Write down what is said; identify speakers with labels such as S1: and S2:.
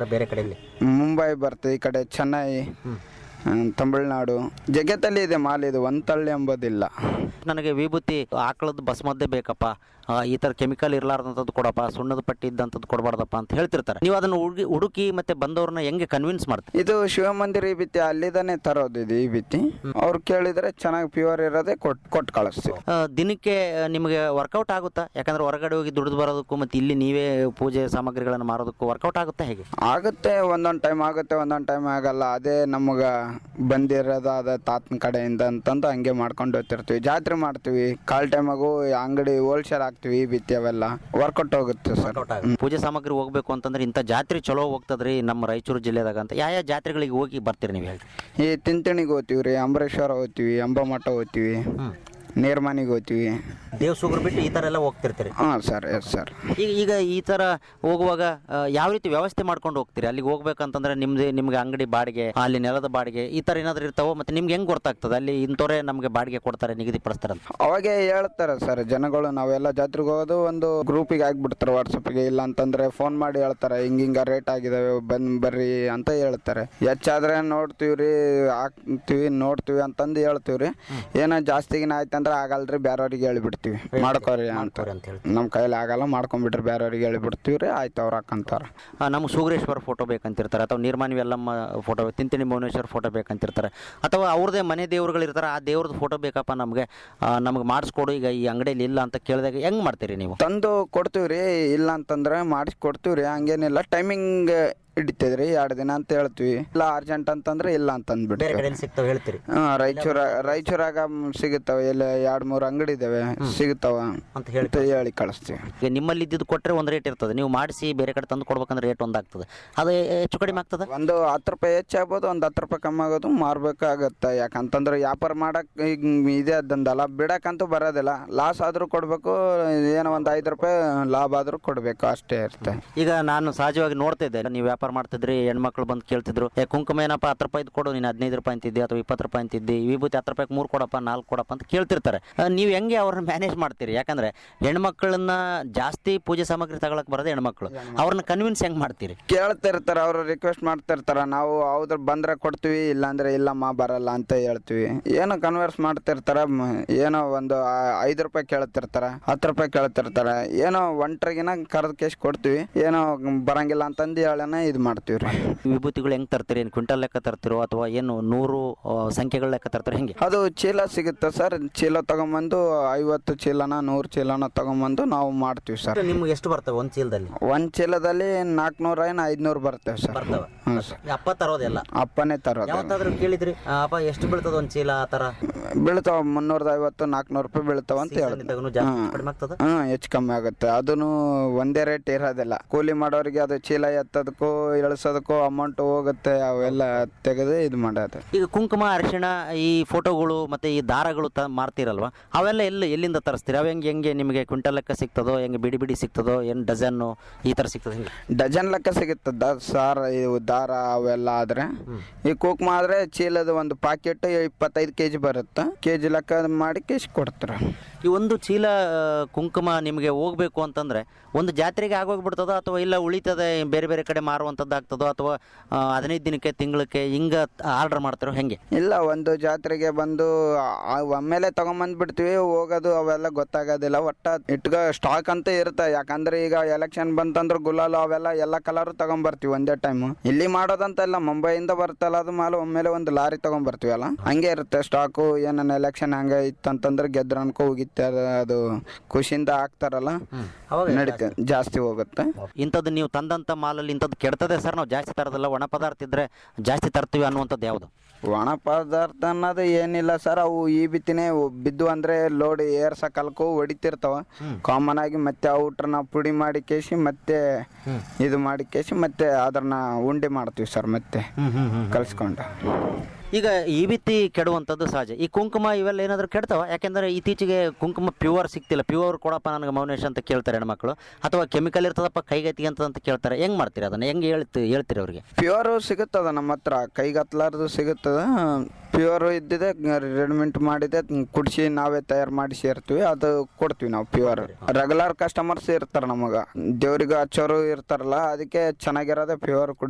S1: ಮಾಡ್ತಾರೆ ಬೇರೆ ಕಡೆಯಲ್ಲಿ
S2: ಮುಂಬೈ ಬರ್ತದೆ ಈ ಕಡೆ ಚೆನ್ನೈ ಹ್ಮ್, ತಮಿಳ್ನಾಡು ಜಗತ್ತಲ್ಲಿ ಇದೆ ಮಾಲ್ ಇದು ಒಂದು ತಳ್ಳಿ ಎಂಬುದಿಲ್ಲ
S1: ನನಗೆ ವಿಭೂತಿ ಆಕಳದ ಭಸ್ಮದ್ದೇ ಬೇಕಪ್ಪ ಆ, ಈ ಥರ ಕೆಮಿಕಲ್ ಇರಲಾರ್ದಂಥದ್ದು ಕೊಡಪ್ಪ ಸುಣ್ಣದ ಪಟ್ಟಿ ಇದ್ದಂಥದ್ದು ಕೊಡಬಾರ್ದಪ್ಪ ಅಂತ ಹೇಳ್ತಿರ್ತಾರೆ ನೀವು ಅದನ್ನು ಹುಡುಗಿ ಹುಡುಕಿ ಮತ್ತೆ ಬಂದವ್ರನ್ನ ಹೆಂಗೆ ಕನ್ವಿನ್ಸ್ ಮಾಡ್ತೀರಿ
S2: ಇದು ಶಿವಮಂದಿರ ಈ ಬಿತ್ತಿ ಅಲ್ಲಿದಾನೆ ತರೋದು ಇದು ಈ ಬಿತ್ತಿ ಅವ್ರು ಕೇಳಿದ್ರೆ ಚೆನ್ನಾಗಿ ಪ್ಯೂರ್ ಇರೋದೇ ಕೊಟ್ ಕೊಟ್ಟು ಕಳಿಸ್ತೀವಿ
S1: ಆ, ದಿನಕ್ಕೆ ಆ, ನಿಮಗೆ ವರ್ಕೌಟ್ ಆಗುತ್ತಾ ಯಾಕಂದ್ರೆ ಹೊರಗಡೆ ಹೋಗಿ ದುಡಿದು ಬರೋದಕ್ಕೂ ಮತ್ತು ಇಲ್ಲಿ ನೀವೇ ಪೂಜೆ ಸಾಮಗ್ರಿಗಳನ್ನು ಮಾರೋದಕ್ಕೂ ವರ್ಕೌಟ್ ಆಗುತ್ತಾ ಹೇಗೆ
S2: ಆಗುತ್ತೆ ಒಂದೊಂದು ಟೈಮ್ ಆಗುತ್ತೆ ಒಂದೊಂದು ಟೈಮ್ ಆಗಲ್ಲ ಅದೇ ನಮಗೆ ಬಂದಿರೋದಾದ ತಾತನ ಕಡೆಯಿಂದ ಅಂತಂದು ಹಂಗೆ ಮಾಡ್ಕೊಂಡು ಹೋಗ್ತಿರ್ತೀವಿ ಜಾತ್ರೆ ಮಾಡ್ತೀವಿ ಕಾಲ್ ಟೈಮಾಗೂ ಅಂಗಡಿ ಹೋಲ್ಸೇಲ್ ಹಾಕ್ತೀವಿ ಈ ಬಿತ್ತಿ ಅವೆಲ್ಲ ವರ್ಕೌಟ್ ಹೋಗುತ್ತೆ ಸರ್
S1: ಪೂಜೆ ಸಾಮಗ್ರಿ ಹೋಗ್ಬೇಕು ಅಂತಂದ್ರೆ ಇಂಥ ಜಾತ್ರೆ ಚಲೋ ಹೋಗ್ತದ್ರಿ ನಮ್ಮ ರಾಯಚೂರು ಜಿಲ್ಲೆದಾಗ ಅಂತ ಯಾವ ಯಾವ ಜಾತ್ರೆಗಳಿಗೆ ಹೋಗಿ ಬರ್ತೀರಿ ನೀವು ಹೇಳಿ
S2: ಈ ತಿಂತಿಣಿಗೆ ಹೋಗ್ತೀವಿ ರೀ ಅಂಬರೇಶ್ವರ ಹೋಗ್ತೀವಿ ಅಂಬಮಠ ಹೋಗ್ತೀವಿ ನೀರ್ಮನಿಗೆ ಹೋಗ್ತೀವಿ
S1: ದೇವಸುಗ್ರು ಬಿಟ್ಟು ಈ ಥರ ಎಲ್ಲ ಹೋಗ್ತಿರ್ತೀರಿ
S2: ಹಾಂ ಸರ್ ಎಸ್ ಸರ್
S1: ಈಗ ಈಗ ಈ ಥರ ಹೋಗುವಾಗ ಆ, ಯಾವ ರೀತಿ ವ್ಯವಸ್ಥೆ ಮಾಡ್ಕೊಂಡು ಹೋಗ್ತೀರಿ ಅಲ್ಲಿಗೆ ಹೋಗ್ಬೇಕಂತಂದ್ರೆ ನಿಮ್ದು ನಿಮ್ಗೆ ಅಂಗಡಿ ಬಾಡಿಗೆ ಅಲ್ಲಿ ನೆಲದ ಬಾಡಿಗೆ ಈ ಥರ ಏನಾದ್ರು ಇರ್ತಾವೋ ಮತ್ತೆ ನಿಮ್ಗೆ ಹೆಂಗೆ ಗೊತ್ತಾಗ್ತದೆ ಅಲ್ಲಿ ಇಂಥವ್ರೆ ನಮಗೆ ಬಾಡಿಗೆ ಕೊಡ್ತಾರೆ ನಿಗದಿಪಡಿಸ್ತಾರೆ ಅಂತ
S2: ಅವಾಗೆ ಹೇಳ್ತಾರೆ ಸರ್ ಜನಗಳು ನಾವೆಲ್ಲ ಜಾತ್ರೆಗೆ ಹೋಗೋದು ಒಂದು ಗ್ರೂಪಿಗೆ ಹಾಕ್ಬಿಡ್ತಾರೆ ವಾಟ್ಸಪ್ಗೆ ಇಲ್ಲ ಅಂತಂದ್ರೆ ಫೋನ್ ಮಾಡಿ ಹೇಳ್ತಾರೆ ಹಿಂಗ ಹಿಂಗ ರೇಟ್ ಆಗಿದಾವೆ ಬಂದ್ ಬರ್ರಿ ಅಂತ ಹೇಳ್ತಾರೆ ಹೆಚ್ಚಾದ್ರೆ ನೋಡ್ತೀವಿ ರೀ ಹಾಕ್ತೀವಿ ನೋಡ್ತೀವಿ ಅಂತಂದು ಹೇಳ್ತೀವಿ ರೀ ಏನೋ ಜಾಸ್ತಿಗಿನ ಆಯ್ತಂದ್ರೆ ಆಗಲ್ರಿ ಬೇರೆಯವ್ರಿಗೆ ಹೇಳ್ಬಿಡ್ತೀವಿ ಮಾಡ್ಕೋರಿ ಅಂತ ನಮ್ಮ ಕೈಲಿ ಆಗಲ್ಲ ಮಾಡ್ಕೊಂಡ್ಬಿಟ್ರೆ ಬೇರೆಯವ್ರಿಗೆ ಹೇಳ್ಬಿಡ್ತೀವಿ ರೀ ಆಯ್ತು ಅವ್ರು ಹಾಕಂತಾರ
S1: ಆ, ನಮ್ಗೆ ಸೂಗ್ರೇಶ್ವರ ಫೋಟೋ ಬೇಕಂತಿರ್ತಾರೆ ಅಥವಾ ನಿರ್ಮಾಣಿ ಎಲ್ಲಮ್ಮ ಫೋಟೋ ತಿಂತಿಣಿ ಭುವನೇಶ್ವರ ಫೋಟೋ ಬೇಕಂತಿರ್ತಾರೆ ಅಥವಾ ಅವ್ರದ್ದೇ ಮನೆ ದೇವ್ರುಗಳು ಇರ್ತಾರೆ ಆ ದೇವ್ರದ್ದು ಫೋಟೋ ಬೇಕಪ್ಪ ನಮಗೆ ನಮ್ಗೆ ಮಾಡಿಸ್ಕೊಡು ಈಗ ಈ ಅಂಗಡಿಯಲ್ಲಿ ಇಲ್ಲ ಅಂತ ಕೇಳಿದಾಗ ಹೆಂಗೆ ಮಾಡ್ತೀರಿ ನೀವು
S2: ತಂದು ಕೊಡ್ತೀವಿ ರೀ ಇಲ್ಲ ಅಂತಂದ್ರೆ ಮಾಡಿಸಿ ಕೊಡ್ತೀವಿ ರೀ ಹಂಗೇನಿಲ್ಲ ಟೈಮಿಂಗ್ ಹಿಡಿತದ್ರಿ ಎರಡು ದಿನ ಅಂತ ಹೇಳ್ತೀವಿ ಇಲ್ಲ ಅರ್ಜೆಂಟ್ ಅಂತಂದ್ರೆ ಇಲ್ಲ ಅಂತ
S1: ಬೇರೆ
S2: ಅಂದ್ಬಿಡ್ತೀವಿ
S1: ಕಡೆಯಲ್ಲಿ ಸಿಗ್ತಾವೆ ಹೇಳ್ತೀರಿ
S2: ಹಾಂ ರಾಯಚೂರ ರಾಯಚೂರಾಗ ಮ್, ಸಿಗುತ್ತವೆ ಇಲ್ಲ ಎರಡು ಮೂರು ಅಂಗಡಿ ಇದಾವೆ ಸಿಗುತ್ತವ
S1: ಅಂತ ಹೇಳಿ
S2: ಅಂತ ಹೇಳಿ ಕಳಿಸ್ತೀವಿ
S1: ಈಗ ನಿಮ್ಮಲ್ಲಿ ಇದ್ದಿದ್ದು ಕೊಟ್ಟರೆ ಒಂದು ರೇಟ್ ಇರ್ತದೆ ನೀವು ಮಾಡಿಸಿ ಬೇರೆ ಕಡೆ ತಂದು ಕೊಡ್ಬೇಕಂದ್ರೆ ರೇಟ್ ಒಂದು ಆಗ್ತದೆ ಅದು ಹೆಚ್ಚು ಕಡಿಮೆ ಆಗ್ತದೆ
S2: ಒಂದು ಹತ್ತು ರೂಪಾಯಿ ಹೆಚ್ಚಾಗ್ಬೋದು ಒಂದು ಹತ್ತು ರೂಪಾಯಿ ಕಮ್ಮಿ ಆಗೋದು ಮಾರ್ಬೇಕಾಗತ್ತೆ ಯಾಕಂತಂದ್ರೆ ವ್ಯಾಪಾರ ಮಾಡಕ್ ಈಗ ಇದೇ ಅದಂದಲ್ಲ ಬಿಡಕ್ಕಂತೂ ಬರೋದಿಲ್ಲ ಲಾಸ್ ಆದ್ರೂ ಕೊಡ್ಬೇಕು ಏನೋ ಒಂದು ಐದು ರೂಪಾಯಿ ಲಾಭ ಆದ್ರೂ ಕೊಡ್ಬೇಕು ಅಷ್ಟೇ ಇರುತ್ತೆ
S1: ಈಗ ನಾನು ಸಹಜವಾಗಿ ನೋಡ್ತಾ ಇದ್ದೆ ನೀವು ವ್ಯಾಪಾರ ಮಾಡ್ತಿದ್ರಿ ಹೆಣ್ಮಕ್ಳು ಬಂದು ಕೇಳ್ತಿದ್ರು ಏ ಕುಂಕುಮ ಏನಪ್ಪ ಹತ್ತು ರೂಪಾಯಿ ಕೊಡು ನೀನು ಹದಿನೈದು ರೂಪಾಯಿ ಅಂತಿದ್ದೆ ಅಥವಾ ಇಪ್ಪತ್ತು ರೂಪಾಯಿ ಅಂತಿದ್ದೆ ವಿಭೂತಿ ಹತ್ತು ರೂಪಾಯಿಗೆ ಮೂರು ಕೊಡಪ್ಪ ನಾಲ್ಕು ಕೊಡಪ್ಪ ಅಂತ ಕೇಳ್ತಿರ್ತಾರೆ ಆ, ನೀವು ಹೆಂಗೆ ಅವ್ರನ್ನ ಮ್ಯಾನೇಜ್ ಮಾಡ್ತೀರಿ ಯಾಕಂದ್ರೆ ಹೆಣ್ಮಕ್ಳನ್ನ ಜಾಸ್ತಿ ಪೂಜೆ ಸಾಮಗ್ರಿ ತಗೊಳಕ್ ಬರೋದು ಹೆಣ್ಮಕ್ಳು ಅವ್ರನ್ನ ಕನ್ವಿನ್ಸ್ ಹೆಂಗೆ ಮಾಡ್ತೀರಿ
S2: ಕೇಳ್ತಿರ್ತಾರ ಅವರು ರಿಕ್ವೆಸ್ಟ್ ಮಾಡ್ತಿರ್ತಾರ ನಾವು ಹೌದ್ರ ಬಂದ್ರೆ ಕೊಡ್ತೀವಿ ಇಲ್ಲಾಂದ್ರೆ ಇಲ್ಲಮ್ಮ ಬರಲ್ಲ ಅಂತ ಹೇಳ್ತೀವಿ ಏನೋ ಕನ್ವರ್ಸ್ ಮಾಡ್ತಿರ್ತಾರ ಮ- ಏನೋ ಒಂದು ಆ- ಐದು ರೂಪಾಯಿ ಕೇಳ್ತಿರ್ತಾರ ಹತ್ತು ರೂಪಾಯಿ ಕೇಳ್ತಿರ್ತಾರ ಏನೋ ಒಂಟ್ರಿಗಿನ ಕರೆದ ಕೇಸ್ ಕೊಡ್ತೀವಿ ಏನೋ ಬರಂಗಿಲ್ಲ ಅಂತಂದು ಹೇಳನ ಇದು ಮಾಡ್ತೀವಿ ರೀ
S1: ವಿಭೂತಿಗಳು ಹೆಂಗೆ ತರ್ತೀರಿ ಏನು ಕ್ವಿಂಟಲ್ ಲೆಕ್ಕ ತರ್ತಿರೋ ಅಥವಾ ಏನು ನೂರು ಆ, ಸಂಖ್ಯೆಗಳ ಲೆಕ್ಕ ತರ್ತೀರಿ ಹೆಂಗೆ
S2: ಅದು ಚೀಲ ಸಿಗುತ್ತೆ ಸರ್ ಚೀಲ ತಗೊಂಬಂದು ಐವತ್ತು ಚೀಲನ ನೂರು ಚೀಲನ ತಗೊಂಬಂದು ನಾವು ಮಾಡ್ತೀವಿ ಸರ್
S1: ನಿಮ್ಗೆ ಎಷ್ಟು ಬರ್ತವೆ ಒಂದು ಚೀಲದಲ್ಲಿ
S2: ಒಂದ್ ಚೀಲದಲ್ಲಿ ನಾಲ್ಕುನೂರ ಏನು ಐದ್ನೂರು ಬರ್ತೇವೆ ಸರ್
S1: ಬರ್ತವೆ
S2: ಹ್ಞೂ ಸರ್
S1: ಅಪ್ಪ ತರೋದೆಲ್ಲ
S2: ಅಪ್ಪನೇ ತರೋದು
S1: ಯಾವತ್ತಾದ್ರೂ ಕೇಳಿದ್ರಿ ಆ, ಅಪ್ಪ ಎಷ್ಟು ಬೀಳ್ತದ ಒಂದು ಚೀಲ ಆ ಥರ
S2: ಬೀಳ್ತಾವ ಮುನ್ನೂರದ ಐವತ್ತು ನಾಲ್ಕುನೂರು ರೂಪಾಯಿ ಬೀಳ್ತಾವ ಅಂತ
S1: Season
S2: ಹೇಳ್ತಾರೆ
S1: ಇದ್ದಾಗನು ಜಾಸ್ತಿ ಕಡಿಮೆ ಆಗ್ತದ
S2: ಹ್ಮ್ ಹೆಚ್ಚು ಕಮ್ಮಿ ಆಗುತ್ತೆ ಅದನ್ನು ಒಂದೇ ರೇಟ್ ಇರೋದಿಲ್ಲ ಕೂಲಿ ಮಾಡೋರಿಗೆ ಅದು ಚೀಲ ಎತ್ತೋದಕ್ಕೂ ಇಳಿಸೋದಕ್ಕೂ ಅಮೌಂಟ್ ಹೋಗುತ್ತೆ ಅವೆಲ್ಲ ತೆಗೆದು ಇದು ಮಾಡೋದು
S1: ಈಗ ಕುಂಕುಮ ಅರಿಶಿಣ ಈ ಫೋಟೋಗಳು ಮತ್ತೆ ಈ ದಾರಗಳು ತ ಮಾರ್ತಿರಲ್ವಾ ಅವೆಲ್ಲ ಎಲ್ಲಿ ಎಲ್ಲಿಂದ ತರಿಸ್ತೀರಿ ಅವು ಹೆಂಗೆ ಹೆಂಗೆ ನಿಮಗೆ ಕ್ವಿಂಟಲ್ ಲೆಕ್ಕ ಸಿಗ್ತದೋ ಹೆಂಗೆ ಬಿಡಿ ಬಿಡಿ ಸಿಗ್ತದೋ ಏನು ಡಜನ್ನು ಈ ಥರ ಸಿಗ್ತದೆ ಹೆಂಗೆ
S2: ಡಜನ್ ಲೆಕ್ಕ ಸಿಗುತ್ತೆ ದ ಸಾರ ಇವು ದಾರ ಅವೆಲ್ಲ ಆದ್ರೆ ಈ ಕುಕ್ಮ ಆದ್ರೆ ಚೀಲದ ಒಂದು ಪಾಕೆಟ್ ಇಪ್ಪತ್ತೈದು ಕೆ ಜಿ ಬರುತ್ತೆ ಕೆ ಜಿ ಲೆಕ್ಕ ಮಾಡಿ ಕೇಸ್ ಕೊಡ್ತಾರೆ
S1: ಈ ಒಂದು ಚೀಲ ಆ, ಕುಂಕುಮ ನಿಮಗೆ ಹೋಗ್ಬೇಕು ಅಂತಂದ್ರೆ ಒಂದು ಜಾತ್ರೆಗೆ ಆಗೋಗ್ಬಿಡ್ತದೋ ಅಥವಾ ಇಲ್ಲ ಉಳಿತದೆ ಬೇರೆ ಬೇರೆ ಕಡೆ ಮಾರುವಂಥದ್ದು ಆಗ್ತದೋ ಅಥವಾ ಆ, ಹದಿನೈದು ದಿನಕ್ಕೆ ತಿಂಗಳಕ್ಕೆ ಹಿಂಗೆ ಆರ್ಡರ್ ಮಾಡ್ತಾರೋ ಹೆಂಗೆ
S2: ಇಲ್ಲ ಒಂದು ಜಾತ್ರೆಗೆ ಬಂದು ಆ- ಒಮ್ಮೆಲೆ ತಗೊಂಬಂದ್ ಬಿಡ್ತೀವಿ ಹೋಗೋದು ಅವೆಲ್ಲ ಗೊತ್ತಾಗೋದಿಲ್ಲ ಒಟ್ಟ ಇಟ್ಕ ಸ್ಟಾಕ್ ಅಂತ ಇರುತ್ತೆ ಯಾಕಂದ್ರೆ ಈಗ ಎಲೆಕ್ಷನ್ ಬಂತಂದ್ರೆ ಗುಲಾಲು ಅವೆಲ್ಲ ಎಲ್ಲ ಕಲರ್ ತಗೊಂಬರ್ತೀವಿ ಒಂದೇ ಟೈಮ್ ಇಲ್ಲಿ ಮಾಡೋದಂತಲ್ಲ ಮುಂಬೈಯಿಂದ ಬರ್ತಲ್ಲ ಅದು ಮಾಲು ಒಮ್ಮೆಲೆ ಒಂದು ಲಾರಿ ತಗೊಂಬರ್ತೀವಲ್ಲ ಹಂಗೆ ಇರುತ್ತೆ ಸ್ಟಾಕು ಏನನ್ನ ಎಲೆಕ್ಷನ್ ಹಂಗೆ ಇತ್ತಂತಂದ್ರೆ ಗೆದ್ರ ಅನ್ಕೋ ಹೋಗಿತ್ತೆ ಅದು- ಅದು ಖುಷಿಯಿಂದ ಹಾಕ್ತಾರಲ್ಲ ನಡೀತೆ ಜಾಸ್ತಿ ಹೋಗುತ್ತೆ
S1: ಇಂಥದ್ದು ನೀವು ತಂದಂಥ ಮಾಲಲ್ಲಿ ಇಂಥದ್ದು ಕೆಡ್ತದೆ ಸರ್ ನಾವು ಜಾಸ್ತಿ ತರೋದಿಲ್ಲ ಒಣ ಪದಾರ್ಥ ಇದ್ದರೆ ಜಾಸ್ತಿ ತರ್ತೀವಿ ಅನ್ನುವಂಥದ್ದು ಯಾವುದು
S2: ಒಣ ಪದಾರ್ಥ ಅನ್ನೋದು ಏನಿಲ್ಲ ಸರ್ ಅವು ಈ ಬಿತ್ತಿನೇ ಬಿದ್ದು ಅಂದ್ರೆ ಲೋಡ್ ಏರ್ಸಕಲ್ಕು ಹೊಡಿತಿರ್ತಾವ ಕಾಮನ್ ಆಗಿ ಮತ್ತೆ ಔಟ್ರ ನಾವು ಪುಡಿ ಮಾಡಿ ಕೇಸಿ ಮತ್ತೆ ಇದು ಮಾಡಿ ಕೇಸಿ ಮತ್ತೆ ಅದನ್ನ ಉಂಡೆ ಮಾಡ್ತೀವಿ ಸರ್ ಮತ್ತೆ ಕಲ್ಸ್ಕೊಂಡು
S1: ಈಗ ಈ ಬಿತ್ತಿ ಕೆಡುವಂಥದ್ದು ಸಹಜ ಈ ಕುಂಕುಮ ಇವೆಲ್ಲ ಏನಾದರೂ ಕೆಡ್ತಾವ ಯಾಕೆಂದರೆ ಇತ್ತೀಚೆಗೆ ಕುಂಕುಮ ಪ್ಯೂರ್ ಸಿಗ್ತಿಲ್ಲ ಪ್ಯೂರ್ ಕೊಡಪ್ಪ ನನಗೆ ಮೌನೇಶ್ ಅಂತ ಕೇಳ್ತಾರೆ ಹೆಣ್ಮಕ್ಳು ಅಥವಾ ಕೆಮಿಕಲ್ ಇರ್ತದಪ್ಪ ಕೈಗೆತ್ತಿ ಅಂತ ಅಂತ ಕೇಳ್ತಾರೆ ಹೆಂಗೆ ಮಾಡ್ತೀರಿ ಅದನ್ನು ಹೆಂಗೆ ಹೇಳ್ತಿ ಹೇಳ್ತೀರಿ ಅವ್ರಿಗೆ
S2: ಪ್ಯೂರ್ ಸಿಗುತ್ತದ ನಮ್ಮ ಹತ್ರ ಕೈಗೆ ಹತ್ಲಾರ್ದು ಸಿಗುತ್ತದ ಪ್ಯೂರ್ ಇದ್ದಿದೆ ರೆಡಿಮೆಂಟ್ ಮಾಡಿದೆ ಕುಡಿಸಿ ನಾವೇ ತಯಾರು ಮಾಡಿ ಸೇರ್ತೀವಿ ಅದು ಕೊಡ್ತೀವಿ ನಾವು ಪ್ಯೂರ್ ರೆಗ್ಯುಲರ್ ಕಸ್ಟಮರ್ಸ್ ಇರ್ತಾರೆ ನಮಗೆ ದೇವ್ರಿಗೆ ಹಚ್ಚೋರು ಇರ್ತಾರಲ್ಲ ಅದಕ್ಕೆ ಚೆನ್ನಾಗಿರೋದೇ ಪ್ಯೂರ್ ಕುಡಿಸಿ